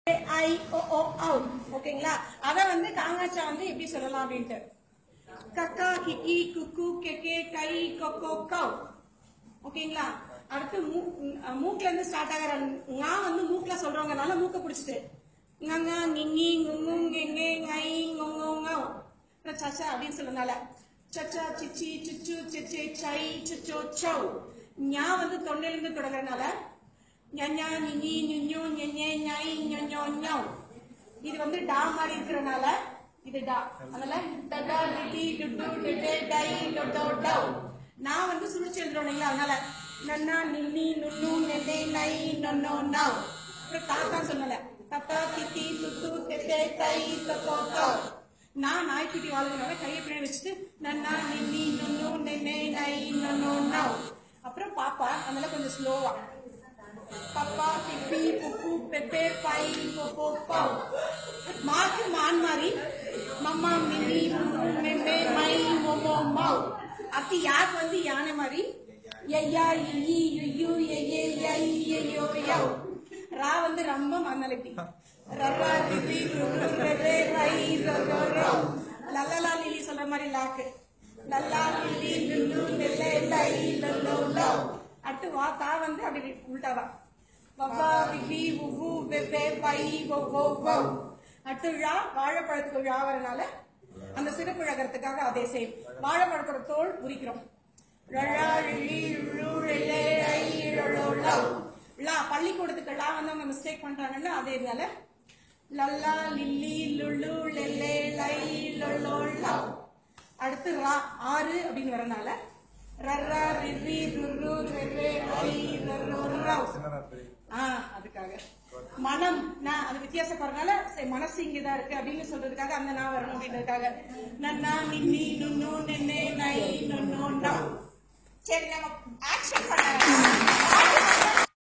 ஐ ஓ ஓ ஔ ஓகேங்களா அத வந்து காங்காச்சா வந்து எப்படி சொல்லலாம் அப்படின்ட்டு கக்கா கிக்கி குக்கு கெக்கே கை கொக்கோ கவ் ஓகேங்களா அடுத்து மூ- அஹ் மூக்குல இருந்து ஸ்டார்ட் ஆகிற ngா வந்து மூக்குல சொல்றவங்கனால மூக்க பிடிச்சிட்டு ngங்க ngங்கி ngங்கு ngெங்கே ngை ngொங்கோ ngௌ அப்புறம் சச்சா அப்படின்னு சொல்றதுனால சச்சா சிச்சி சுச்சு சிச்சே சை சுச்சோ சௌ ஞா வந்து தொண்டையில இருந்து தொடங்குறதுனால ஞஞா நினி நுஞ்சு ஞெஞே ஞை ஞொஞோ ஞௌ இது வந்து டா மாதிரி இருக்கிறனால இது டா அதனால டடா டிடி டுட்டு டிடே டை டொட்டோ டவ் நான் வந்து சுழிச்சு எழுதுறோம் இல்லைங்களா அதனால நன்னா நின்னி நுண்ணு நெல்லே நை நொன்னோ நவ் அப்புறம் தாத்தா சொல்லல தப்பா தித்தி துத்து தெத்தே தை தத்தோ தவ் நான் நாய்க்குட்டி வாழ்கிறனால கையை பின்னாடி வச்சுட்டு நன்னா நின்னி நுண்ணு நென்னே நை நொன்னோ நவ் அப்புறம் பாப்பா அதனால கொஞ்சம் ஸ்லோவா பப்பா பிப்பி புப்பு பெப்பே பை பொப்போ பவ் மாக்கு மான் மாதிரி மம்மா மினி முன்னு மெம்மே மை மொமோ மவ் அப்படி யாக்கு வந்து யானை மாதிரி ஐயா இ யு எயே யை யோ யவ் ரா வந்து ரொம்ப மண்ணலட்டி ரரா லிலி ருரு ரெரே ரை ரொரோ ரோ லல்லலா லிலி சொல்ற மாதிரி லாக்கு லல்லா லிலி லுல்லு நெல்லே லை லல்லோ லவ் அடுத்து வா தா வந்து அப்படி உள்டாவா வவ்வா விவி உவு வெவ்வே பை ஒவ்வோ வவ் அடுத்து ழா வாழைப்பழத்துக்கு ழா வரனால அந்த சிறப்பு இழக்கிறதுக்காக அதே சேம் வாழைப்பழத்தோட தோல் உரிக்கிறோம் ழழா ழிழி ழு ழிழே ஐ ழொழோ லவ் லா பள்ளிக்கூடத்துக்கு லா வந்து அவங்க மிஸ்டேக் பண்றாங்கன்னா அதே இதனால லல்லா லில்லி லுல்லு லெல்லே லை லொல்லோ லவ் அடுத்து ரா ஆறு அப்படின்னு வரனால ரர்ரா ரிரி ருரு ரெரே ஐ ரரோ ரவ் ஆ அதுக்காக மனம் நான் அது வித்தியாசப்படுறதுனால சரி மனசு இங்கதான் இருக்கு அப்படின்னு சொல்றதுக்காக அந்த நான் வரணும் அப்படின்றதுக்காக நன்னா நின்னி நுண்ணு நென்னே நை நொன்னோ நவ் சரி நம்ம ஆக்ஷன் பண்ண